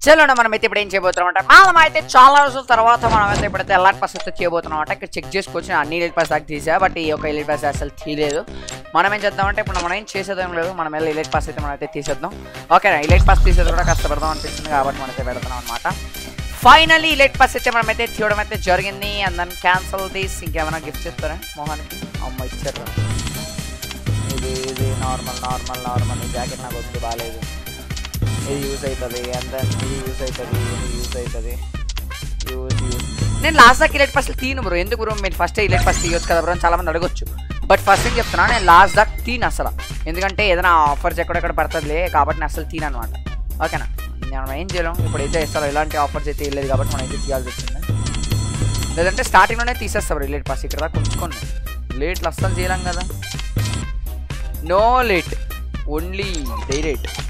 చలో మనం అయితే ఇప్పుడు ఏం చేయబోతున్నాం అంటే మనం అయితే చాలా రోజుల తర్వాత మనం అయితే ఇప్పుడైతే ఎలాంటి పాస్ అయితే చేయబోతున్నాం అంటే ఇక్కడ చెక్ చేసుకోవచ్చు నేను అన్ని ఎలిట్ పాస్ దాకా తీసా బట్ ఈ యొక్క ఎలిట్ పాస్ అసలు తీయలేదు మనం ఏం చేద్దామంటే ఇప్పుడు మనం ఏం చేసేదేం లేదు మనం వెళ్ళి ఎలిట్ పాస్ అయితే మనం అయితే తీసేద్దాం ఓకేనా ఎలిట్ పాస్ తీసేది కూడా కష్టపడదాం అనిపిస్తుంది కాబట్టి మనం అయితే పెడుతున్నాం అనమాట ఫైనల్లీ ఇలెట్ పాస్ అయితే మనం అయితే తీయడం అయితే జరిగింది అండ్ దెన్ క్యాన్సల్ తీసి ఇంకేమైనా గిఫ్ట్ ఇస్తారా మోహన్కి అమ్మ ఇచ్చారు ఇది ఇది నార్మల్ నార్మల్ నార్మల్ ఈ జాకెట్ నాకు వద్దు బాగాలేదు ఇది యూస్ అవుతుంది అండ్ దెన్ ఇది యూస్ అవుతుంది ఇది యూస్ అవుతుంది యూస్ యూస్ నేను లాస్ట్ దాకా ఇలెట్ పాస్ తీను బ్రో ఎందుకు బ్రో మీరు ఫస్ట్ ఇలెట్ పాస్ తీయొచ్చు కదా బ్రో అని చాలా మంది అడగొచ్చు బట్ ఫస్ట్ ఏం చెప్తున్నా నేను లాస్ట్ దాకా తీను అసలు ఎందుకంటే ఏదైనా ఆఫర్స్ ఎక్కడెక్కడ పడుతుందిలే కాబట్టి నేను అసలు తీను అనమాట ఓకేనా మనం ఏం చేయలేం ఇప్పుడు అయితే అసలు ఎలాంటి ఆఫర్స్ అయితే ఇవ్వలేదు కాబట్టి మనం అయితే తీయాల్సి వచ్చింది లేదంటే స్టార్టింగ్లోనే తీసేస్తాం లేట్ పాస్ ఇక్కడ దాకా ఉంచుకోండి లేట్లు అస్సలు చేయలేం కదా నో లేట్ ఓన్లీ డైరెక్ట్